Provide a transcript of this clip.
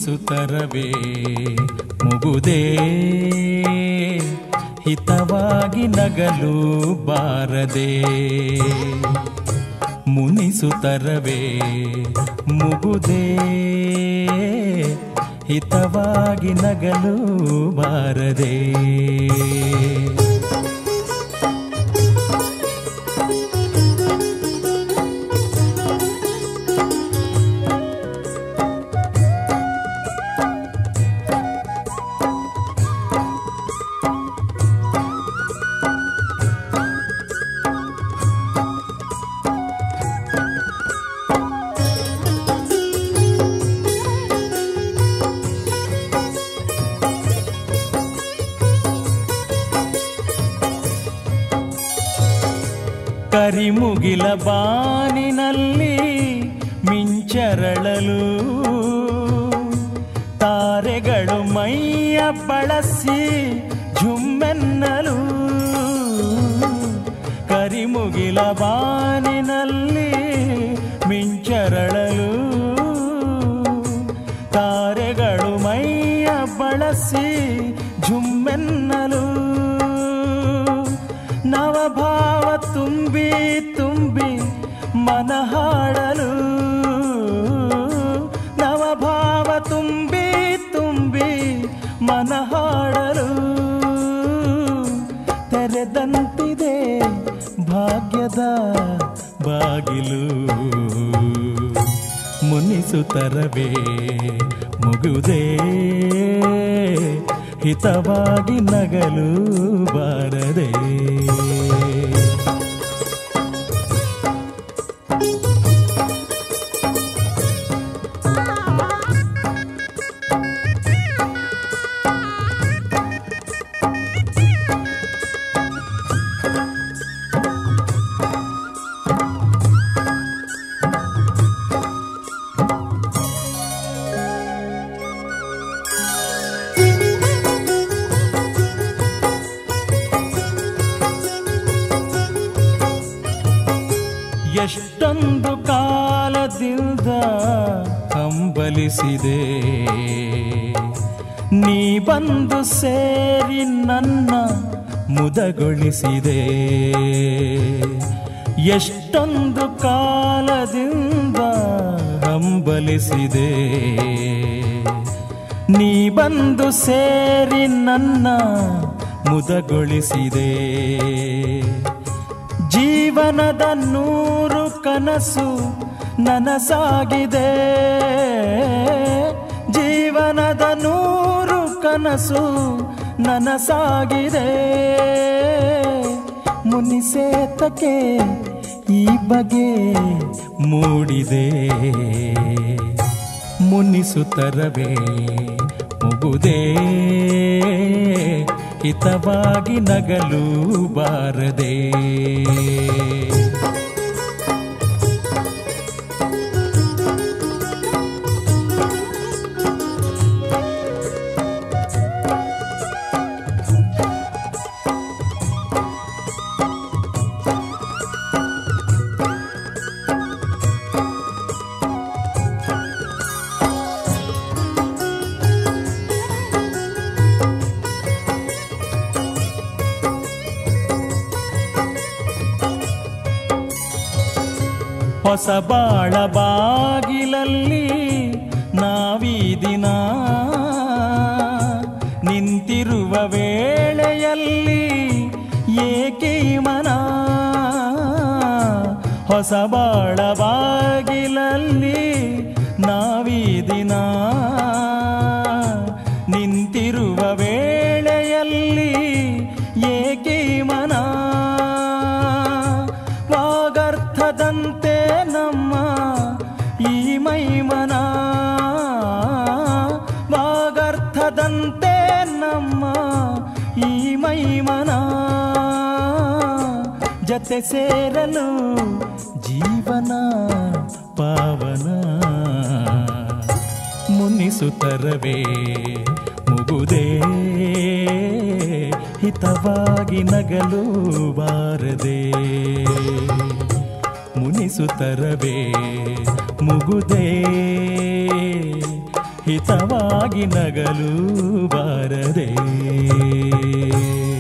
ಮುನಿಸುತ್ತರವೇ ಮುಗುದೇ ಹಿತವಾಗಿ ನಗಲು ಬಾರದೆ ಮುನಿಸುತ್ತರವೇ ಮುಗುದೇ ಹಿತವಾಗಿ ನಗಲು ಬಾರದೆ ಕರಿಮುಗಿಲ ಬಾನಿನಲ್ಲಿ ಮಿಂಚರಳಲು ತಾರೆಗಳು ಮೈಯ ಬಳಸಿ ಝುಮ್ಮೆನ್ನಲು ಕರಿಮುಗಿಲ ಬಾನಿನಲ್ಲಿ ಮಿಂಚರಳಲು ತಾರೆಗಳು ಮೈಯ ಬಳಸಿ ಝುಮ್ಮೆನ್ನಲು ನವಭಾವ ತುಂಬಿ ತುಂಬಿ ಮನ ಹಾಡಲು ನವಭಾವ ತುಂಬಿ ತುಂಬಿ ಮನ ಹಾಡಲು ತೆರೆದಂತಿದೆ ಭಾಗ್ಯದ ಬಾಗಿಲು ಮುನಿಸುತ್ತರವೇ ಮುಗುದೇ ಹಿತವಾಗಿ ನಗಲು ಬಾರದೆ ಎಷ್ಟೊಂದು ಕಾಲದಿಂದ ಹಂಬಲಿಸಿದೆ ನೀ ಬಂದು ಸೇರಿ ನನ್ನ ಮುದಗೊಳಿಸಿದೆ ಎಷ್ಟೊಂದು ಕಾಲದಿಂದ ಹಂಬಲಿಸಿದೆ ನೀ ಬಂದು ಸೇರಿ ನನ್ನ ಮುದಗೊಳಿಸಿದೆ ಜೀವನದ ನೂರು ಕನಸು ನನಸಾಗಿದೆ ಜೀವನದ ನೂರು ಕನಸು ನನಸಾಗಿದೆ ಮುನಿಸೇತಕ್ಕೆ ಈ ಬಗೆ ಮೂಡಿದೆ ಮುನಿಸುತ್ತರವೇ ಮುಗುದೇ ಹಿತವಾಗಿ ನಗಲು ಬಾರದೆ ಹೊಸ ಬಾಳ ಬಾಗಿಲಲ್ಲಿ ನಾವೀ ದಿನ ನಿಂತಿರುವ ವೇಳೆಯಲ್ಲಿ ಏಕೆ ಮನ ಹೊಸ ಬಾಳ ಬಾಗಿಲಲ್ಲಿ ನಾವೀ ದಿನ ನಿಂತಿರುವ ವೇಳೆಯಲ್ಲಿ ಏಕೆ ಮನ ವಾಗರ್ಥದಂತೆ ನಮ್ಮ ಈ ಮೈಮನ ವಾಗರ್ಥದಂತೆ ನಮ್ಮ ಈ ಮೈಮನ ಜತೆ ಸೇರಲು ಜೀವನ ಪಾವನ ಮುನಿಸುತ್ತರವೇ ಮುಗುದೇ ಹಿತವಾಗಿ ನಗಲು ಬಾರದೆ ಮುನಿಸುತ್ತರವೇ ಮುಗುದೇ ಹಿತವಾಗಿ ನಗಲು ಬಾರದೆ